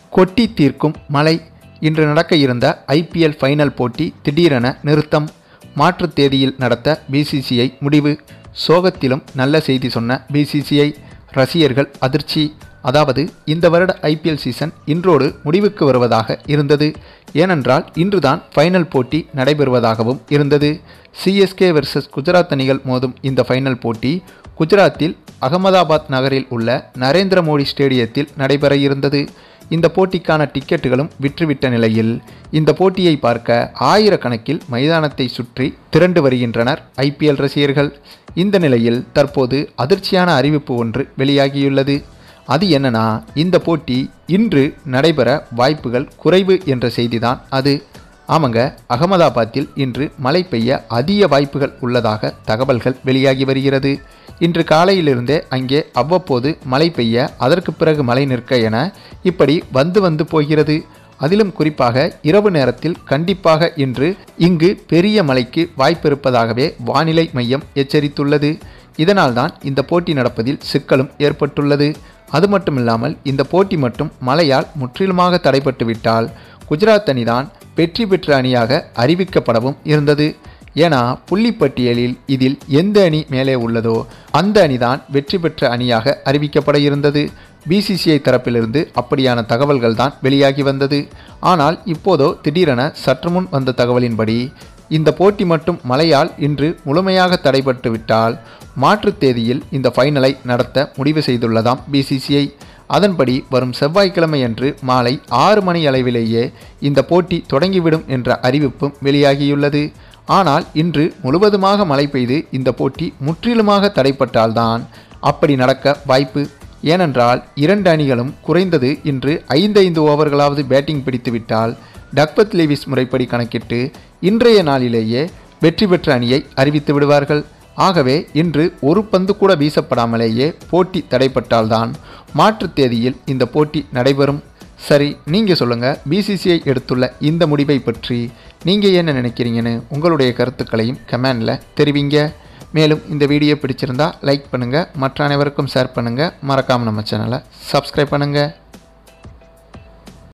கொட்டி தீர்க்கும் மழை இன்று நடக்க இருந்த ஐபிஎல் ஃபைனல் போட்டி திடீரென நிறுத்தம் மாற்றுத் தேதியில் நடத்த பிசிசிஐ முடிவு சோகத்திலும் நல்ல செய்தி சொன்ன பிசிசிஐ ரசிகர்கள் அதிர்ச்சி அதாவது இந்த வருட ஐபிஎல் சீசன் இன்றோடு முடிவுக்கு வருவதாக இருந்தது ஏனென்றால் இன்றுதான் ஃபைனல் போட்டி நடைபெறுவதாகவும் இருந்தது சிஎஸ்கே வெர்சஸ் குஜராத் அணிகள் மோதும் இந்த ஃபைனல் போட்டி குஜராத்தில் அகமதாபாத் நகரில் உள்ள நரேந்திர மோடி ஸ்டேடியத்தில் நடைபெற இருந்தது இந்த போட்டிக்கான டிக்கெட்டுகளும் விற்றுவிட்ட நிலையில் இந்த போட்டியை பார்க்க ஆயிரக்கணக்கில் மைதானத்தை சுற்றி திரண்டு வருகின்றனர் ஐபிஎல் ரசிகர்கள் இந்த நிலையில் தற்போது அதிர்ச்சியான அறிவிப்பு ஒன்று வெளியாகியுள்ளது அது என்னன்னா இந்த போட்டி இன்று நடைபெற வாய்ப்புகள் குறைவு என்ற செய்திதான் அது ஆமாங்க அகமதாபாத்தில் இன்று மழை பெய்ய அதிக வாய்ப்புகள் உள்ளதாக தகவல்கள் வெளியாகி வருகிறது இன்று காலையிலிருந்தே அங்கே அவ்வப்போது மழை பெய்ய அதற்கு பிறகு மழை நிற்க என இப்படி வந்து வந்து போகிறது அதிலும் குறிப்பாக இரவு நேரத்தில் கண்டிப்பாக இன்று இங்கு பெரிய மழைக்கு வாய்ப்பிருப்பதாகவே வானிலை மையம் எச்சரித்துள்ளது இதனால்தான் இந்த போட்டி நடப்பதில் சிக்கலும் ஏற்பட்டுள்ளது அது மட்டுமில்லாமல் இந்த போட்டி மட்டும் மழையால் முற்றிலுமாக தடைபட்டு விட்டால் குஜராத் அணிதான் வெற்றி பெற்ற அணியாக அறிவிக்கப்படவும் இருந்தது ஏன்னா புள்ளிப்பட்டியலில் இதில் எந்த அணி மேலே உள்ளதோ அந்த அணிதான் வெற்றி பெற்ற அணியாக அறிவிக்கப்பட இருந்தது பிசிசிஐ தரப்பிலிருந்து அப்படியான தகவல்கள் தான் வெளியாகி வந்தது ஆனால் இப்போதோ திடீரென சற்று முன் வந்த தகவலின்படி இந்த போட்டி மட்டும் மழையால் இன்று முழுமையாக தடைபட்டு விட்டால் மாற்றுத் தேதியில் இந்த ஃபைனலை நடத்த முடிவு செய்துள்ளதாம் பிசிசிஐ அதன்படி வரும் செவ்வாய்க்கிழமையன்று மாலை ஆறு மணி அளவிலேயே இந்த போட்டி தொடங்கிவிடும் என்ற அறிவிப்பும் வெளியாகியுள்ளது ஆனால் இன்று முழுவதுமாக மழை பெய்து இந்த போட்டி முற்றிலுமாக தடைப்பட்டால்தான் அப்படி நடக்க வாய்ப்பு ஏனென்றால் இரண்டு அணிகளும் குறைந்தது இன்று ஐந்தைந்து ஓவர்களாவது பேட்டிங் பிடித்துவிட்டால் டக்பத் லீவிஸ் முறைப்படி கணக்கிட்டு இன்றைய நாளிலேயே வெற்றி பெற்ற அணியை அறிவித்து விடுவார்கள் ஆகவே இன்று ஒரு பந்து கூட வீசப்படாமலேயே போட்டி தடைப்பட்டால்தான் மாற்றுத் தேதியில் இந்த போட்டி நடைபெறும் சரி நீங்கள் சொல்லுங்கள் பிசிசிஐ எடுத்துள்ள இந்த முடிவை பற்றி நீங்கள் என்ன நினைக்கிறீங்கன்னு உங்களுடைய கருத்துக்களையும் கமெண்டில் தெரிவிங்க மேலும் இந்த வீடியோ பிடிச்சிருந்தா லைக் பண்ணுங்கள் மற்ற அனைவருக்கும் ஷேர் பண்ணுங்கள் மறக்காமல் நம்ம சேனலை சப்ஸ்கிரைப் பண்ணுங்கள்